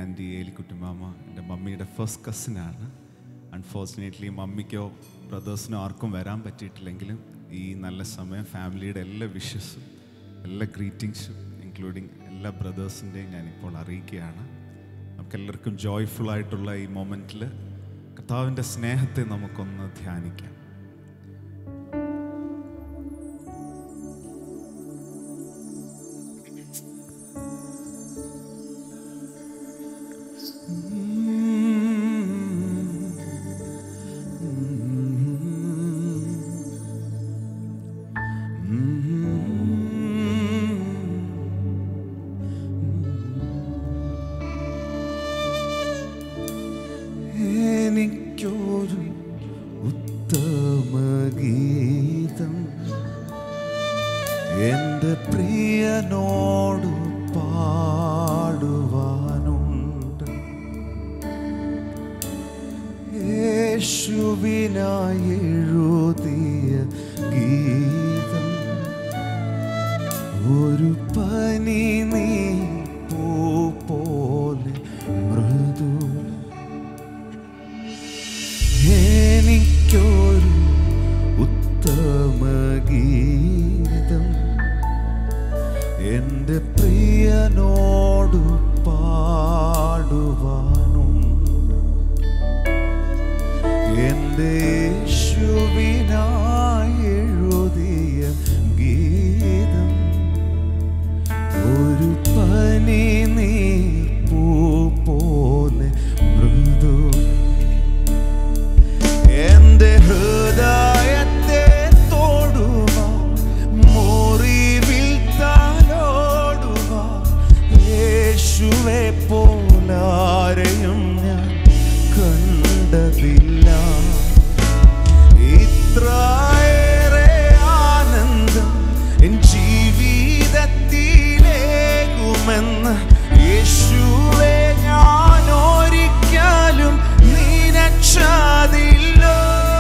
Anti Elikutty mama എൻ്റെ മമ്മിയുടെ first കസിനാണ് unfortunately മമ്മിക്കോ ബ്രദേഴ്സിനോ ആർക്കും വരാൻ പറ്റിയിട്ടില്ലെങ്കിലും ഈ നല്ല സമയം ഫാമിലിയുടെ എല്ലാ വിഷസും എല്ലാ ഗ്രീറ്റിങ്സും ഇൻക്ലൂഡിങ് എല്ലാ ബ്രദേഴ്സിൻ്റെയും ഞാനിപ്പോൾ അറിയിക്കുകയാണ് നമുക്കെല്ലാവർക്കും ജോയ്ഫുൾ ആയിട്ടുള്ള ഈ മൊമെൻറ്റിൽ കർത്താവിൻ്റെ സ്നേഹത്തെ നമുക്കൊന്ന് ധ്യാനിക്കാം എനിക്കൊരു ഉത്തമ ഗീതം എൻ്റെ പ്രിയനോട് പാടുവാനുണ്ട് യേശുവിനായി എഴുതിയ ഗീതം ഒരു പനി നീ പൂ പോലെ മൃദു എനിക്കൊരു ഉത്തമ ഗീതം എൻ്റെ പ്രിയനോട് പാടുവാനുണ്ട് എൻ്റെ യേശുവിനായി എഴുതിയ ഗീതം ഒരു പനി നീർപ്പൂ പോലെ മൃദു എന്റെ ഹൃദയത്തെ തൊടുക മുറിവിൽ താലോടുക യേശുവെ പോലാരെയും ഞാൻ കണ്ടതില്ല ഇത്രയേറെ ആനന്ദം എൻ ജീവിതത്തിലേകുമെന്ന് യേശുവെ ഞാൻ ഒരിക്കലും നിനച്ചതില്ലോ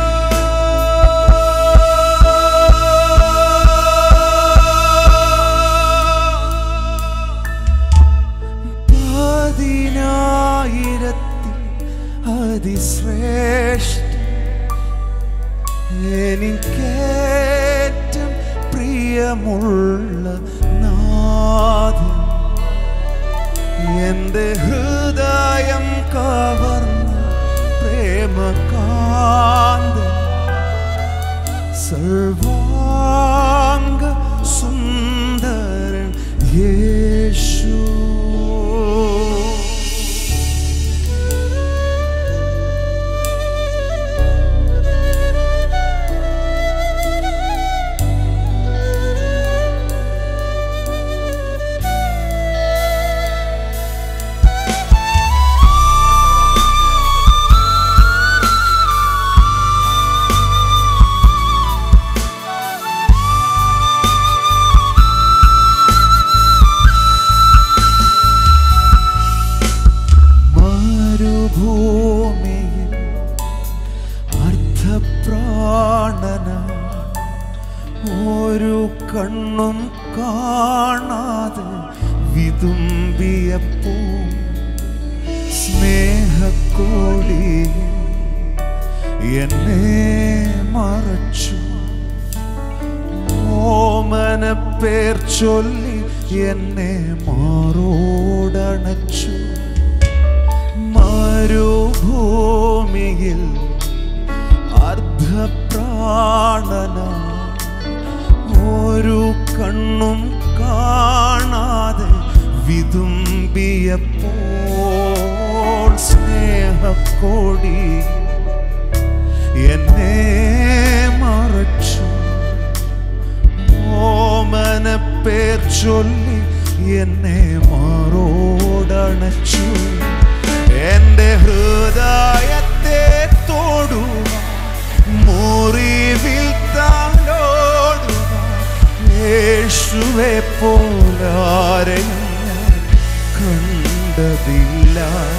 പതിനായിരത്തിൽ അതിശ്രേഷ്ഠ എനിക്കേറ്റം പ്രിയമുള്ള നാഥൻ എന്റെ ഹൃദയം കവർന്ന പ്രേമകാന്തൻ സർവാംഗ സുന്ദരൻ യേശു മരുഭൂമിയിൽ അർത്ഥപ്രാണന ഒരു കണ്ണും കാണാതെ വിതുമ്പിയപ്പൂ സ്നേഹക്കോടി എന്നെ മറച്ചു ഓമന പേർ ചൊല്ലി എന്നെ മാറോടണച്ചു മരുഭൂമിയിൽ അർദ്ധപ്രാണന ഒരു കണ്ണും കാണാതെ വിതുമ്പിയപ്പോൾ സ്നേഹക്കോടി എന്നെ മറച്ചു ഓമന പേർ ചൊല്ലി എന്നെ മാറോടണച്ചു എന്റെ ഹൃദയത്തെ തൊടുക മുറിവിൽ താലോടുക യേശുവെ പോലാരെയും ഞാൻ കണ്ടതില്ല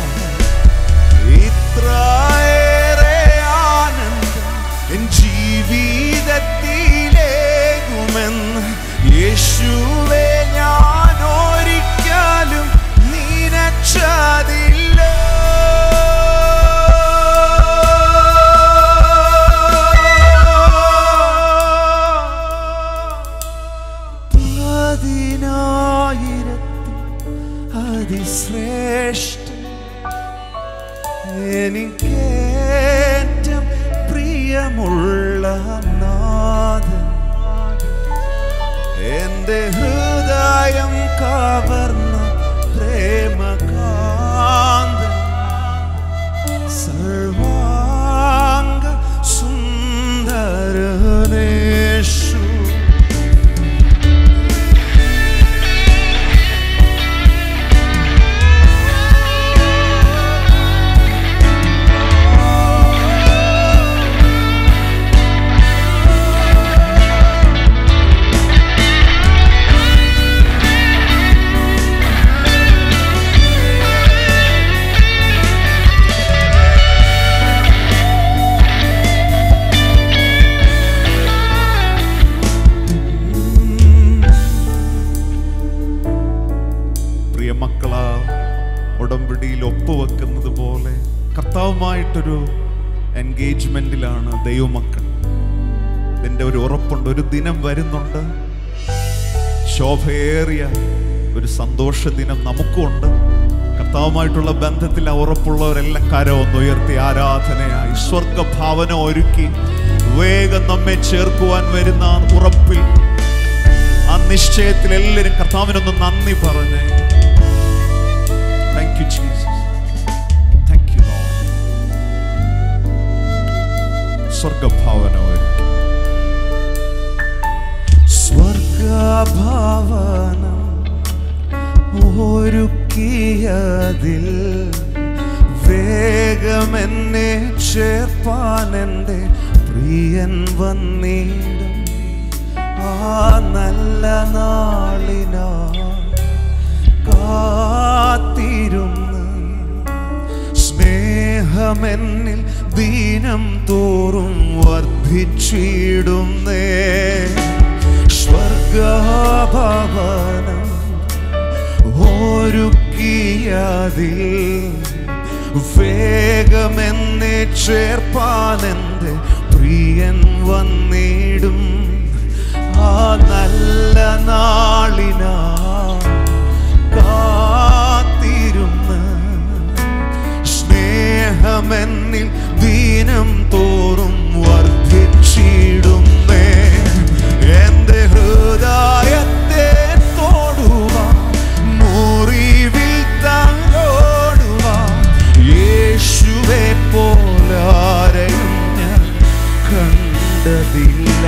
ഇത്രയേറെ ആനന്ദം എൻ ജീവിതത്തിലേകുമെന്ന് യേശുവെ ഞാൻ ഒരിക്കലും നിനച്ചതില്ല എനിക്കേറ്റം പ്രിയമുള്ള നാഥൻ എന്റെ ഹൃദയം കവർന്ന പ്രേമകാന്തൻ സർവാംഗ സുന്ദരനേഷു പ്രിയ മക്കളാ ഉടമ്പടിയിൽ ഒപ്പുവെക്കുന്നത് പോലെ കർത്താവുമായിട്ടൊരു എൻഗേജ്മെന്റിലാണ് ദൈവമക്കൾ ഇതിൻ്റെ ഒരു ഉറപ്പുണ്ട് ഒരു ദിനം വരുന്നുണ്ട് ശോഭയേറിയ ഒരു സന്തോഷ ദിനം നമുക്കുണ്ട് കർത്താവുമായിട്ടുള്ള ബന്ധത്തിൽ ആ ഉറപ്പുള്ളവരെല്ലാം കരമൊന്ന് ഉയർത്തി ആരാധനയായി സ്വർഗഭാവന ഒരുക്കി വേഗം നമ്മെ ചേർക്കുവാൻ വരുന്ന ആ ഉറപ്പിൽ ആ നിശ്ചയത്തിൽ എല്ലാവരും കർത്താവിനൊന്ന് നന്ദി പറഞ്ഞേ thank you Jesus thank you സ്വർഗഭാവന ഒരുക്കി സ്വർഗഭവനം ഒരുക്കിയതിൽ വേഗമെന്നെ ചേർപ്പാൻ എൻ്റെ പ്രിയൻ വന്നിടും ആ നല്ല നാളിനാ കാത്തിരുന്ന് സ്നേഹമെന്നിൽ ദീനം തോറും വർദ്ധിച്ചിടുന്നേ സ്വർഗഭവനം ഒരുക്കിയതിൽ വേഗമെന്നെ ചേർപ്പാനെന്റെ പ്രിയൻ വന്നിടും ആ നല്ല നാളിനാ കാത്തിരുന്ന് സ്നേഹമെന്നിൽ ദീനം തോറും വർദ്ധിച്ചിടുന്നേ എന്റെ ഹൃദയത്തെ തോടുവാൻ മുറിവിൽ തലോടുവാൻ യേശുവെ പോലാരെയും ഞാൻ കണ്ടതില്ല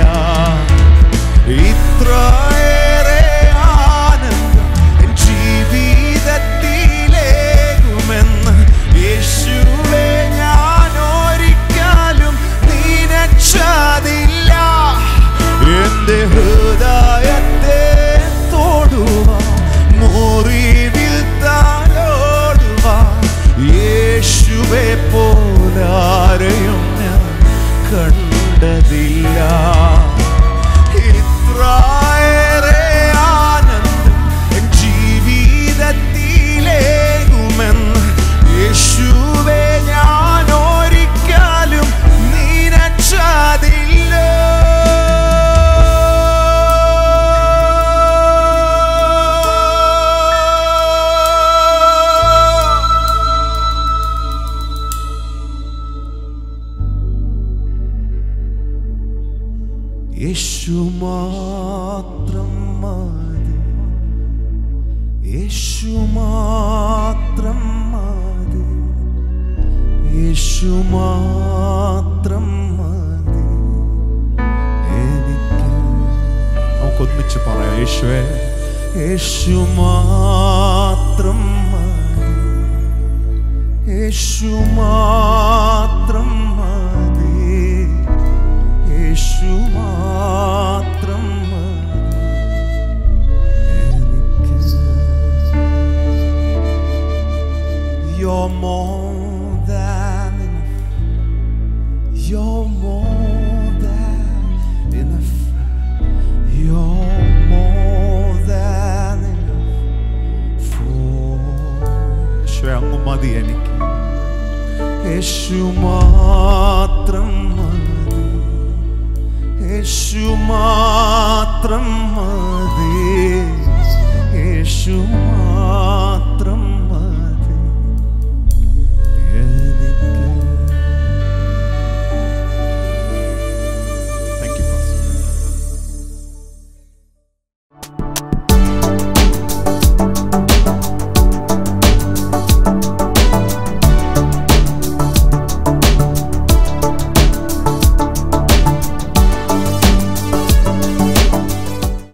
ഇത്രയേറെ ആനന്ദം എൻ ജീവിതത്തിലേകുമെന്ന് യേശുവെ ഞാൻ ഒരിക്കലും നനച്ചതില്ല എന്റെ ഹൃദയത്തെ തോടുവാൻ മുറിവിൽ താലോടുവാൻ യേശുവെ പോലാരെയും ഞാൻ കണ്ടതില്ല ഇത്രയേറെ ആനന്ദം എൻ ജീവിതത്തിലേകുമെന്ന് യേശുവെ ഞാൻ ഒരിക്കലും നനച്ചതില്ല യേശു മാത്രം മതി യേശു മാത്രം മതി യേശു മാത്രം മതി എനിക്ക് നമുക്കൊന്നിച്ച് പറയാം യേശുവേ യേശു മാത്രം മതി യേശു മാത്രം മതി യേശു മാത്രം മതി എനിക്ക് You're more than enough. You're more than enough. You're more than enough for യേശുവേ അങ്ങ് മതി എനിക്ക് യേശു മാത്രം മതി യേശു മാത്രം മതി യേശു